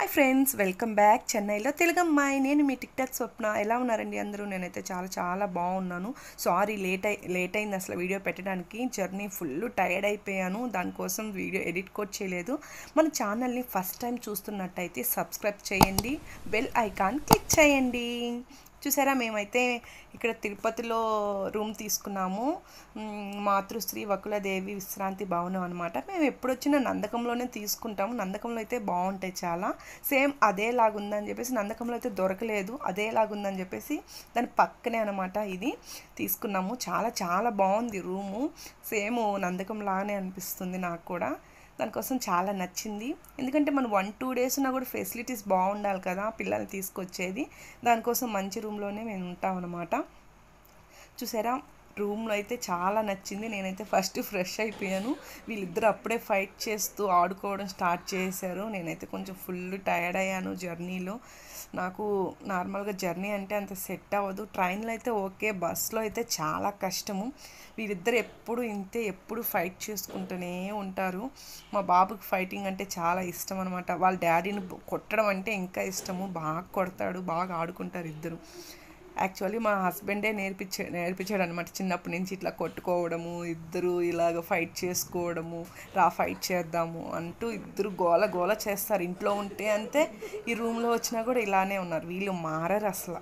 friends welcome back చెన్నైలో తెలుగమ్మాయి నేను మీ TikTok స్వప్న ఎలా ఉన్నారండి అందరూ నేనైతే చాలా చాలా బాగున్నాను సారీ లేట్ అయి లేట్ అయింది అసలు వీడియో పెట్టడానికి జర్నీ ఫుల్ టైర్డ్ అయిపోయాను దానికోసం వీడియో ఎడిట్ కూడా చేయలేదు మన ఛానల్ని ఫస్ట్ టైం చూస్తున్నట్టయితే సబ్స్క్రైబ్ చేయండి బెల్ ఐకాన్ క్లిక్ చేయండి చూసారా మేమైతే ఇక్కడ తిరుపతిలో రూమ్ తీసుకున్నాము మ్, మాతృశ్రీ వకులదేవి విశ్రాంతి భవనం అనమాట మేము ఎప్పుడు వచ్చినా నందకంలోనే తీసుకుంటాము నందకంలో అయితే బాగుంటాయి చాలా సేమ్ అదేలాగుందని చెప్పేసి నందకంలో అయితే దొరకలేదు అదేలాగుందని చెప్పేసి దాని పక్కనే అనమాట ఇది తీసుకున్నాము చాలా చాలా బాగుంది రూము సేమ్ నందకం లాగానే అనిపిస్తుంది నాకు కూడా దానికోసం చాలా నచ్చింది ఎందుకంటే మనం వన్ టూ డేస్ ఉన్నా కూడా ఫెసిలిటీస్ బాగుండాలి కదా పిల్లల్ని తీసుకొచ్చేది దానికోసం మంచి రూమ్లోనే మేము ఉంటాం అనమాట చూసారా రూమ్లో అయితే చాలా నచ్చింది నేనైతే ఫస్ట్ ఫ్రెష్ అయిపోయాను వీళ్ళిద్దరు అప్పుడే ఫైట్ చేస్తూ ఆడుకోవడం స్టార్ట్ చేశారు నేనైతే కొంచెం ఫుల్ టైర్డ్ అయ్యాను జర్నీలో నాకు నార్మల్గా జర్నీ అంటే అంత సెట్ అవ్వదు ట్రైన్లో అయితే ఓకే బస్లో అయితే చాలా కష్టము వీరిద్దరు ఎప్పుడు ఇంతే ఎప్పుడు ఫైట్ చేసుకుంటూనే ఉంటారు మా బాబుకి ఫైటింగ్ అంటే చాలా ఇష్టం అనమాట వాళ్ళ డాడీని కొట్టడం అంటే ఇంకా ఇష్టము బాగా కొడతాడు బాగా ఆడుకుంటారు ఇద్దరు యాక్చువల్లీ మా హస్బెండే నేర్పించే నేర్పించాడు అనమాట చిన్నప్పటి నుంచి ఇట్లా కొట్టుకోవడము ఇద్దరు ఇలాగ ఫైట్ చేసుకోవడము రా ఫైట్ చేద్దాము అంటూ ఇద్దరు గోల గోల చేస్తారు ఇంట్లో ఉంటే అంతే ఈ రూమ్లో వచ్చినా కూడా ఇలానే ఉన్నారు వీళ్ళు మారరు అసలు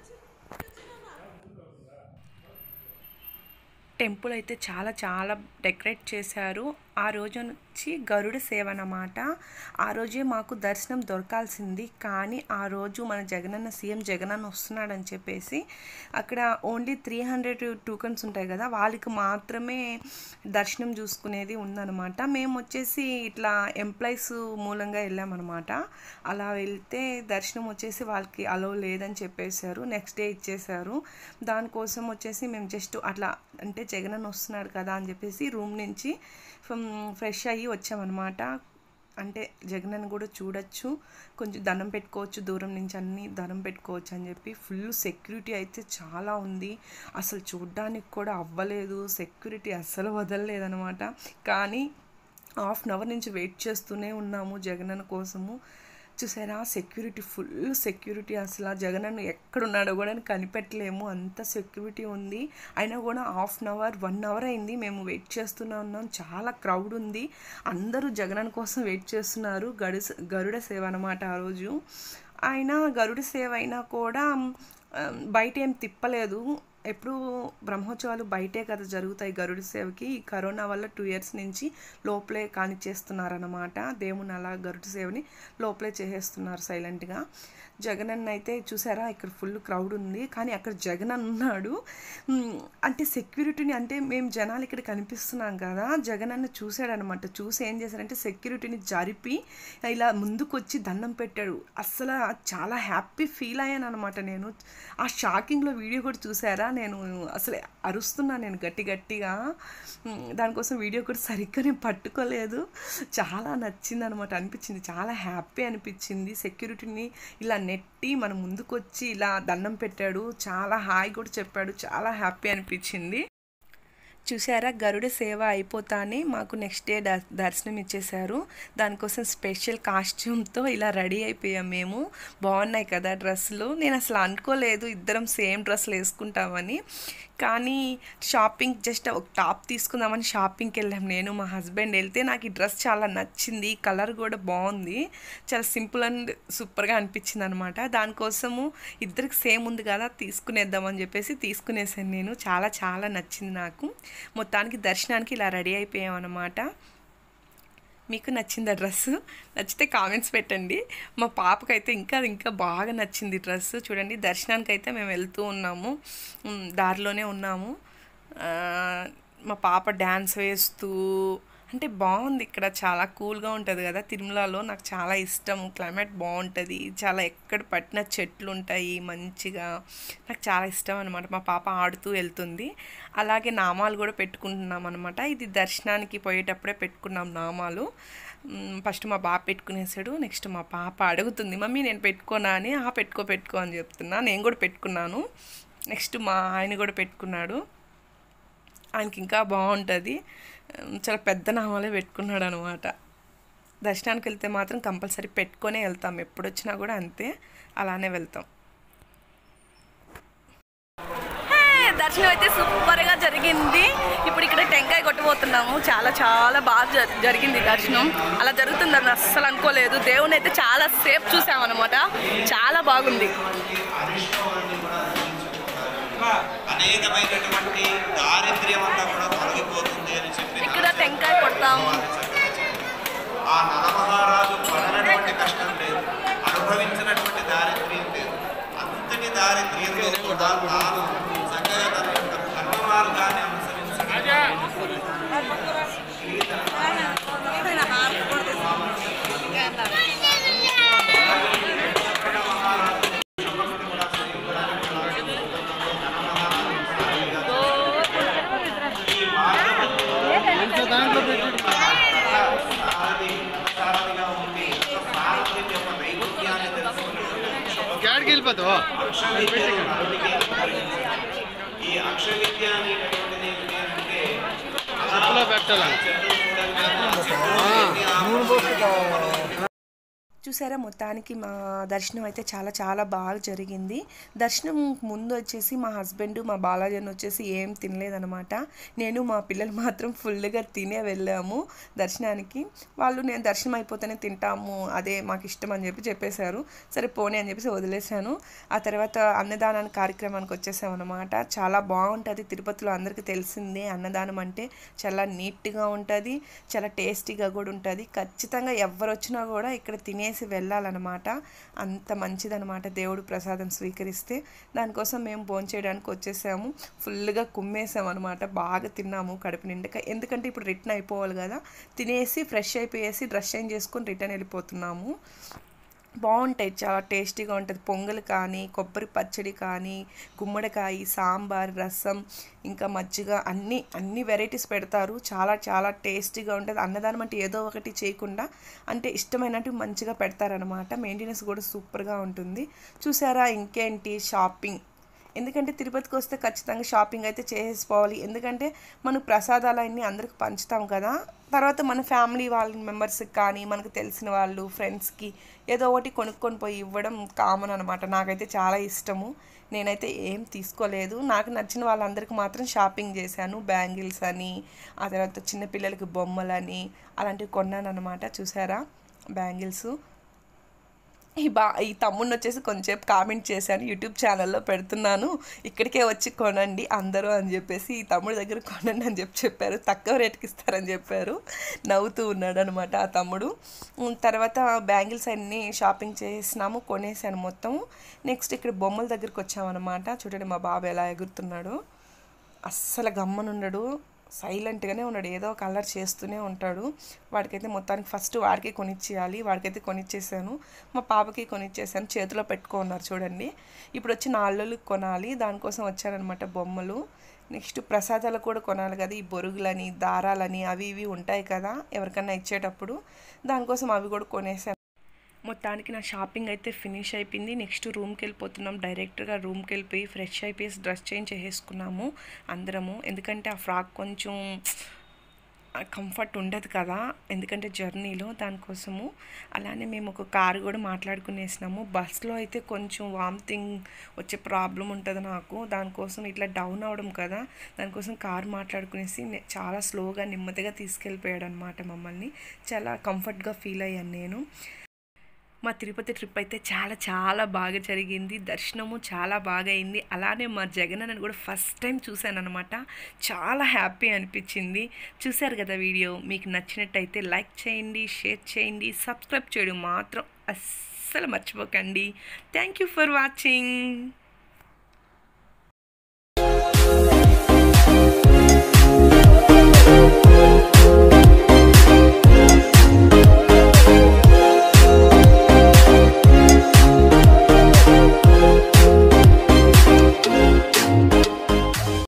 టెంపుల్ అయితే చాలా చాలా డెకరేట్ చేశారు ఆ రోజు నుంచి గరుడ సేవ అన్నమాట ఆ రోజే మాకు దర్శనం దొరకాల్సింది కానీ ఆ రోజు మన జగనన్న సీఎం జగనన్న వస్తున్నాడని చెప్పేసి అక్కడ ఓన్లీ త్రీ హండ్రెడ్ టోకన్స్ ఉంటాయి కదా వాళ్ళకి మాత్రమే దర్శనం చూసుకునేది ఉందన్నమాట మేము వచ్చేసి ఇట్లా ఎంప్లాయీస్ మూలంగా వెళ్ళామన్నమాట అలా వెళ్తే దర్శనం వచ్చేసి వాళ్ళకి అలో లేదని చెప్పేశారు నెక్స్ట్ డే ఇచ్చేశారు దానికోసం వచ్చేసి మేము జస్ట్ అట్లా అంటే జగనన్న వస్తున్నాడు కదా అని చెప్పేసి రూమ్ నుంచి ఫ్రెష్ అయ్యి వచ్చామన్నమాట అంటే జగనన్న కూడా చూడొచ్చు కొంచెం దండం పెట్టుకోవచ్చు దూరం నుంచి అన్ని దండం పెట్టుకోవచ్చు అని చెప్పి ఫుల్ సెక్యూరిటీ అయితే చాలా ఉంది అసలు చూడ్డానికి కూడా అవ్వలేదు సెక్యూరిటీ అస్సలు వదలలేదనమాట కానీ హాఫ్ అన్ అవర్ నుంచి వెయిట్ చేస్తూనే ఉన్నాము జగనన్న కోసము చూసారా సెక్యూరిటీ ఫుల్ సెక్యూరిటీ అసలు జగనన్న ఎక్కడున్నాడో కూడా కనిపెట్టలేము అంత సెక్యూరిటీ ఉంది అయినా కూడా half an hour one hour అయింది మేము వెయిట్ చేస్తూనే ఉన్నాం చాలా క్రౌడ్ ఉంది అందరూ జగనన్న కోసం వెయిట్ చేస్తున్నారు గడు గరుడ సేవ అనమాట ఆ రోజు ఆయన గరుడ సేవ అయినా కూడా ఆ, బయట ఏం తిప్పలేదు ఎప్పుడు బ్రహ్మోత్సవాలు బయటే కదా జరుగుతాయి గరుడ సేవకి ఈ కరోనా వల్ల టూ ఇయర్స్ నుంచి లోపలే కానిచ్చేస్తున్నారన్నమాట దేవుని అలా గరుడ సేవని లోపలే చేసేస్తున్నారు సైలెంట్గా జగనన్న అయితే చూసారా ఇక్కడ ఫుల్ క్రౌడ్ ఉంది కానీ అక్కడ జగన్ ఉన్నాడు ఉమ్, అంటే సెక్యూరిటీని అంటే మేము జనాలు ఇక్కడ కనిపిస్తున్నాం కదా జగన్ అన్న చూశాడనమాట చూసి ఏం చేశారంటే సెక్యూరిటీని జరిపి ఇలా ముందుకు వచ్చి దండం పెట్టాడు అస్సలు చాలా హ్యాపీ ఫీల్ అయ్యాను అనమాట నేను ఆ షాకింగ్లో వీడియో కూడా చూసారా నేను అసలు అరుస్తున్నా నేను గట్టి గట్టిగా ఉమ్, దానికోసం వీడియో కూడా సరిగ్గా నేను పట్టుకోలేదు చాలా నచ్చింది అనమాట అనిపించింది చాలా హ్యాపీ అనిపించింది సెక్యూరిటీని ఇలా నెట్టి మన ముందుకు వచ్చి ఇలా దండం పెట్టాడు చాలా హాయ్ కూడా చెప్పాడు చాలా హ్యాపీ అనిపించింది చూసారా గరుడ సేవ అయిపోతానే మాకు నెక్స్ట్ డే ద దర్శనం ఇచ్చేశారు దానికోసం స్పెషల్ కాస్ట్యూమ్తో ఇలా రెడీ అయిపోయాం మేము బాగున్నాయి కదా డ్రెస్సులు నేను అసలు అనుకోలేదు ఇద్దరం సేమ్ డ్రెస్సులు వేసుకుంటామని కానీ షాపింగ్ జస్ట్ ఒక టాప్ తీసుకుందామని షాపింగ్కి వెళ్ళాం నేను మా హస్బెండ్ వెళ్తే నాకు ఈ డ్రెస్ చాలా నచ్చింది కలర్ కూడా బాగుంది చాలా సింపుల్ అండ్ సూపర్గా అనిపించింది అనమాట దానికోసము ఇద్దరికి సేమ్ ఉంది కదా తీసుకునేద్దామని చెప్పేసి తీసుకునేసాను నేను చాలా చాలా నచ్చింది నాకు మొత్తానికి దర్శనానికి ఇలా రెడీ అయిపోయాం అనమాట మీకు నచ్చిందా డ్రెస్ నచ్చితే కామెంట్స్ పెట్టండి మా పాపకైతే ఇంకా ఇంకా బాగా నచ్చింది డ్రెస్ చూడండి దర్శనానికి అయితే మేము వెళ్తూ ఉన్నాము ఉమ్, దారిలోనే ఉన్నాము ఆ, మా పాప డ్యాన్స్ వేస్తూ అంటే బాగుంది ఇక్కడ చాలా కూల్గా ఉంటుంది కదా తిరుమలలో నాకు చాలా ఇష్టం క్లైమేట్ బాగుంటుంది చాలా ఎక్కడ పట్టిన చెట్లు ఉంటాయి మంచిగా నాకు చాలా ఇష్టం అనమాట మా పాప ఆడుతూ వెళ్తుంది అలాగే నామాలు కూడా పెట్టుకుంటున్నాం అనమాట ఇది దర్శనానికి పోయేటప్పుడే పెట్టుకున్నాం నామాలు మ్, ఫస్ట్ మా బాబు పెట్టుకునేసాడు నెక్స్ట్ మా పాప అడుగుతుంది మమ్మీ నేను పెట్టుకోనా అని ఆ పెట్టుకో పెట్టుకో అని చెప్తున్నా నేను కూడా పెట్టుకున్నాను నెక్స్ట్ మా ఆయన కూడా పెట్టుకున్నాడు ఆయనకి ఇంకా బాగుంటుంది ఉమ్, చాలా పెద్ద నామాలే పెట్టుకున్నాడు అనమాట దర్శనానికి వెళ్తే మాత్రం కంపల్సరీ పెట్టుకొనే వెళ్తాం ఎప్పుడు వచ్చినా కూడా అంతే అలానే వెళ్తాం దర్శనం అయితే సూపర్గా జరిగింది ఇప్పుడు ఇక్కడ టెంకాయ కొట్టబోతున్నాము చాలా చాలా బాగా జ- జరిగింది దర్శనం అలా జరుగుతుందని అస్సలు అనుకోలేదు దేవుని అయితే చాలా సేఫ్ చూసామన్నమాట చాలా బాగుంది అనేకమైనటువంటి దారిద్ర్యం అంతా కూడా తొలగిపోతుంది అని చెప్పి ఇక్కడ టెంకాయ కొడతాము ఆ నలమహారాజు పడనటువంటి కష్టం లేదు అనుభవించినటువంటి దారిద్ర్యం లేదు అంతటి దారిద్ర్యంలో కూడా తాను చక్కగా తన యొక్క ధర్మ మార్గాన్ని అనుసరించి సారథిగా ఉండి సారథ్యం యొక్క నైపుణ్యాన్ని తెలుసుకుని గాడికి వెళ్ళిపోతావా ఈ అక్షర విద్య అనేటటువంటిది ఏంటి అంటే చెప్పులో పెట్టాలని చూసారా మొత్తానికి మా దర్శనం అయితే చాలా చాలా బాగా జరిగింది దర్శనం ముందు వచ్చేసి మా హస్బెండ్ మా బాలాజన్ వచ్చేసి ఏం తినలేదనమాట నేను మా పిల్లలు మాత్రం ఫుల్గా తినే వెళ్ళాము దర్శనానికి వాళ్ళు నేను దర్శనం అయిపోతేనే తింటాము అదే మాకు ఇష్టం అని చెప్పి చెప్పేశారు సరే పోనీ అని చెప్పేసి వదిలేశాను ఆ తర్వాత అన్నదానానికి కార్యక్రమానికి వచ్చేసాం అనమాట చాలా బాగుంటుంది తిరుపతిలో అందరికీ తెలిసిందే అన్నదానం అంటే చాలా నీట్గా ఉంటుంది చాలా టేస్టీగా కూడా ఉంటుంది ఖచ్చితంగా ఎవరు వచ్చినా కూడా ఇక్కడ తినేసి వెళ్ళాలన్నమాట అంత మంచిదన్నమాట దేవుడు ప్రసాదం స్వీకరిస్తే దానికోసం మేము భోంచేయడానికి వచ్చేసాము ఫుల్గా కుమ్మేసాం అనమాట బాగా తిన్నాము కడుపు నిండక ఎందుకంటే ఇప్పుడు రిటర్న్ అయిపోవాలి కదా తినేసి ఫ్రెష్ అయిపోయేసి డ్రెస్ చేంజ్ చేసుకొని రిటర్న్ వెళ్ళిపోతున్నాము బాగుంటాయి చాలా టేస్టీగా ఉంటుంది పొంగల్ కానీ కొబ్బరి పచ్చడి కానీ గుమ్మడికాయ సాంబార్ రసం ఇంకా మజ్జిగ అన్ని అన్ని వెరైటీస్ పెడతారు చాలా చాలా టేస్టీగా ఉంటుంది అన్నదానం అంటే ఏదో ఒకటి చేయకుండా అంటే ఇష్టమైనట్టు మంచిగా పెడతారనమాట మెయింటెనెన్స్ కూడా సూపర్గా ఉంటుంది చూసారా ఇంకేంటి షాపింగ్ ఎందుకంటే తిరుపతికి వస్తే ఖచ్చితంగా షాపింగ్ అయితే చేసేసుకోవాలి ఎందుకంటే మనం ప్రసాదాలు అన్నీ అందరికి పంచుతాం కదా తర్వాత మన ఫ్యామిలీ వాళ్ళ మెంబర్స్కి కానీ మనకు తెలిసిన వాళ్ళు ఫ్రెండ్స్కి ఏదో ఒకటి కొనుక్కొని పోయి ఇవ్వడం కామన్ అనమాట నాకైతే చాలా ఇష్టము నేనైతే ఏం తీసుకోలేదు నాకు నచ్చిన వాళ్ళందరికీ మాత్రం షాపింగ్ చేశాను బ్యాంగిల్స్ అని ఆ తర్వాత చిన్నపిల్లలకి బొమ్మలని అలాంటివి కొన్నాను అనమాట చూసారా బ్యాంగిల్స్ ఈ బా ఈ తమ్ముడిని వచ్చేసి కొంచెంసేపు కామెంట్ చేశాను యూట్యూబ్ ఛానల్లో పెడుతున్నాను ఇక్కడికే వచ్చి కొనండి అందరూ అని చెప్పేసి ఈ తమ్ముడి దగ్గర కొనండి అని చెప్పి చెప్పారు తక్కువ రేటుకి ఇస్తారని చెప్పారు నవ్వుతూ ఉన్నాడు అనమాట ఆ తమ్ముడు ఉమ్, తర్వాత బ్యాంగిల్స్ అన్నీ షాపింగ్ చేసినాము కొనేసాను మొత్తం నెక్స్ట్ ఇక్కడ బొమ్మల దగ్గరికి వచ్చామన్నమాట చూడండి మా బాబు ఎలా ఎగురుతున్నాడు అస్సలు గమ్మనుండడు సైలెంట్గానే ఉన్నాడు ఏదో ఒక అల్లరి చేస్తూనే ఉంటాడు వాడికైతే మొత్తానికి ఫస్ట్ వాడికి కొనిచ్చేయాలి వాడికైతే కొనిచ్చేసాను మా పాపకి కొనిచ్చేసాను చేతిలో పెట్టుకో ఉన్నారు చూడండి ఇప్పుడు వచ్చి నాళ్ళకి కొనాలి దానికోసం వచ్చానమాట బొమ్మలు నెక్స్ట్ ప్రసాదాలు కూడా కొనాలి కదా ఈ బొరుగులని దారాలని అవి ఇవి ఉంటాయి కదా ఎవరికన్నా ఇచ్చేటప్పుడు దానికోసం అవి కూడా కొనేసాను మొత్తానికి నా షాపింగ్ అయితే ఫినిష్ అయిపోయింది నెక్స్ట్ రూమ్కి వెళ్ళిపోతున్నాం డైరెక్ట్గా రూమ్కి వెళ్ళిపోయి ఫ్రెష్ అయిపోయి డ్రెస్ చేంజ్ చేసేసుకున్నాము అందరము ఎందుకంటే ఆ ఫ్రాక్ కొంచెం కంఫర్ట్ ఉండదు కదా ఎందుకంటే జర్నీలో దానికోసము అలానే మేము ఒక కారు కూడా మాట్లాడుకునేసినాము బస్లో అయితే కొంచెం వామిటింగ్ వచ్చే ప్రాబ్లం ఉంటుంది నాకు దానికోసం ఇట్లా డౌన్ అవడం కదా దానికోసం కారు మాట్లాడుకునేసి నే- చాలా స్లోగా నెమ్మదిగా తీసుకెళ్ళిపోయాడు అనమాట మమ్మల్ని చాలా కంఫర్ట్గా ఫీల్ అయ్యాను నేను మా తిరుపతి ట్రిప్ అయితే చాలా చాలా బాగా జరిగింది దర్శనము చాలా బాగా అయింది అలానే మా జగనన్నని కూడా ఫస్ట్ టైం చూశాను అనమాట చాలా హ్యాపీ అనిపించింది చూశారు కదా వీడియో మీకు నచ్చినట్టయితే లైక్ చేయండి షేర్ చేయండి సబ్స్క్రైబ్ చేయడం మాత్రం అస్సలు మర్చిపోకండి థ్యాంక్ యూ ఫర్ వాచింగ్